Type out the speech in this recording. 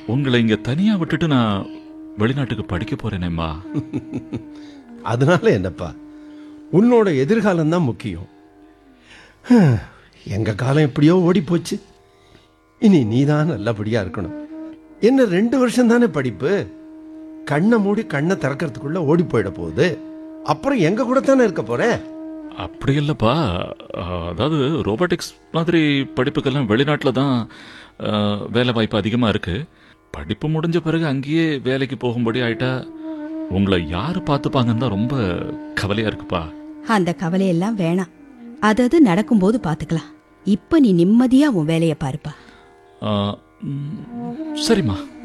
உங்களை இங்க தனியா விட்டுட்டு நான் வெளிநாட்டுக்கு படிக்க போறேனேம்மா அதனால என்னப்பா உன்னோட எதிர்காலம் தான் முக்கியம் ஹம், எங்க காலம் எப்படியோ ஓடி போச்சு இனி நீ தான் நல்லபடியா இருக்கணும் என்ன ரெண்டு வருஷம் தானே படிப்பு கண்ணை மூடி கண்ணை திறக்கிறதுக்குள்ள ஓடி போயிட போகுது அப்புறம் எங்க கூட தானே இருக்க போற அப்படி இல்லப்பா அஹ், அதாவது ரோபோட்டிக்ஸ் மாதிரி படிப்புக்கெல்லாம் வெளிநாட்டில் தான் அஹ், வேலை வாய்ப்பு அதிகமா இருக்கு படிப்பு முடிஞ்ச பிறகு அங்கேயே வேலைக்கு போகும்படி ஆயிட்டா உங்களை யாரு பார்த்துப்பாங்கன்னு தான் ரொம்ப கவலையா இருக்குப்பா அந்த கவலையெல்லாம் வேணாம் அதது நடக்கும்போது பாத்துக்கலாம் இப்ப நீ நிம்மதியா உன் வேலைய பாருப்பா அஹ், ம், சரிம்மா